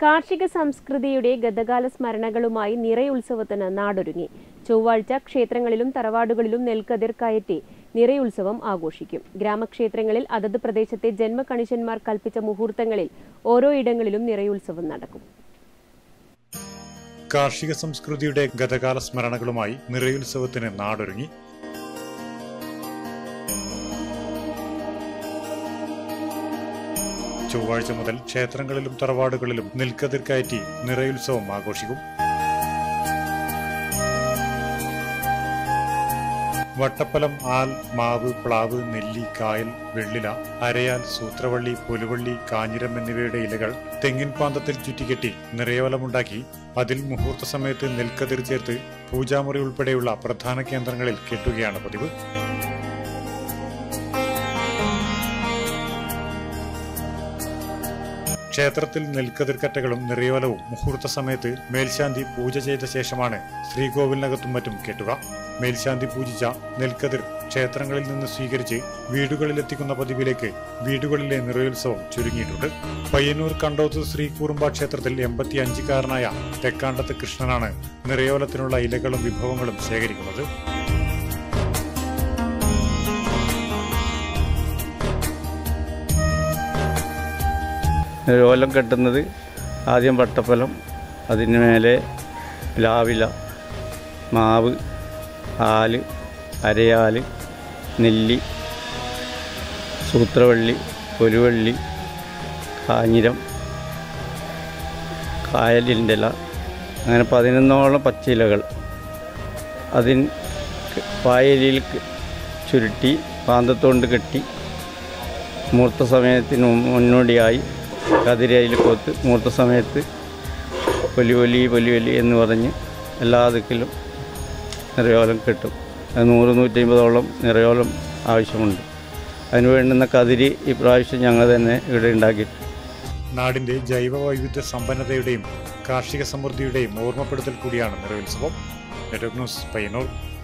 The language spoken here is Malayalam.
കാർഷിക സംസ്കൃതിയുടെ ഗതകാല സ്മരണകളുമായി നിറയുത്സവത്തിന് നാടൊരുങ്ങി ചൊവ്വാഴ്ച ക്ഷേത്രങ്ങളിലും തറവാടുകളിലും നെൽക്കതിർ കയറ്റി നിറയുത്സവം ആഘോഷിക്കും ഗ്രാമക്ഷേത്രങ്ങളിൽ അതത് പ്രദേശത്തെ ജന്മകണിശന്മാർ കൽപ്പിച്ച മുഹൂർത്തങ്ങളിൽ ഓരോ ഇടങ്ങളിലും നിറയുത്സവം നടക്കും കാർഷിക സംസ്കൃതിയുടെ ഗതകാല സ്മരണകളുമായി നിറയുത്സവത്തിന് നാടൊരുങ്ങി ചൊവ്വാഴ്ച മുതൽ ക്ഷേത്രങ്ങളിലും തറവാടുകളിലും നെൽക്കതിർ കയറ്റി നിറയുത്സവം ആഘോഷിക്കും വട്ടപ്പലം ആൽ മാവ് പ്ലാവ് നെല്ലി കായൽ വെള്ളില അരയാൽ സൂത്രവള്ളി പുലുവള്ളി കാഞ്ഞിരം എന്നിവയുടെ ഇലകൾ തെങ്ങിൻ പാന്തത്തിൽ ചുറ്റിക്കെട്ടി നിറയോലമുണ്ടാക്കി അതിൽ മുഹൂർത്ത സമയത്ത് നെൽക്കതിർ ചേർത്ത് പൂജാമുറി ഉൾപ്പെടെയുള്ള പ്രധാന കേന്ദ്രങ്ങളിൽ കെട്ടുകയാണ് പതിവ് ക്ഷേത്രത്തിൽ നെൽക്കതിർക്കറ്റകളും നിറയോലവും മുഹൂർത്ത സമയത്ത് മേൽശാന്തി പൂജ ചെയ്ത ശേഷമാണ് ശ്രീകോവിലിനകത്തും മറ്റും കെട്ടുക മേൽശാന്തി പൂജിച്ച നെൽക്കതിർ ക്ഷേത്രങ്ങളിൽ നിന്ന് സ്വീകരിച്ച് വീടുകളിലെത്തിക്കുന്ന പതിവിലേക്ക് വീടുകളിലെ നിറയോത്സവം ചുരുങ്ങിയിട്ടുണ്ട് പയ്യന്നൂർ കണ്ടോത്ത് ശ്രീ കൂറുമ്പ ക്ഷേത്രത്തിൽ എൺപത്തി അഞ്ചുകാരനായ തെക്കാണ്ടത്ത് കൃഷ്ണനാണ് നിറയോലത്തിനുള്ള ഇലകളും വിഭവങ്ങളും ശേഖരിക്കുന്നത് ഓലം കെട്ടുന്നത് ആദ്യം വട്ടപ്പലം അതിന് മേലെ പ്ലാവില മാവ് ആല് അരയാല് നെല്ലി സൂത്രവള്ളി പൊരുവള്ളി കാഞ്ഞിരം കായലിൻ്റെ ഇല അങ്ങനെ പതിനൊന്നോളം പച്ചിലകൾ അതിന് പായലിൽ ചുരുട്ടി പാന്തത്തോണ്ട് കെട്ടി മുഹൂർത്ത സമയത്തിന് മുന്നോടിയായി കതിരയിൽ കോത്ത് മുഹൂർത്ത സമയത്ത് പൊലി പൊലി പൊലി പൊലി എന്ന് പറഞ്ഞ് എല്ലാ ദിക്കിലും നിറയോലം കിട്ടും അത് നൂറ് നൂറ്റമ്പതോളം നിറയോലം ആവശ്യമുണ്ട് അതിന് വേണ്ടുന്ന കതിരി ഇപ്രാവശ്യം ഞങ്ങൾ തന്നെ ഇവിടെ ഉണ്ടാക്കി നാടിന്റെ ജൈവ വൈവിധ്യ സമ്പന്നതയുടെയും കാർഷിക സമൃദ്ധിയുടെയും ഓർമ്മപ്പെടുത്തൽ കൂടിയാണ് നിറയുത്സവം നെറ്റ്വർക്ക് ന്യൂസ് പയ്യന്നൂർ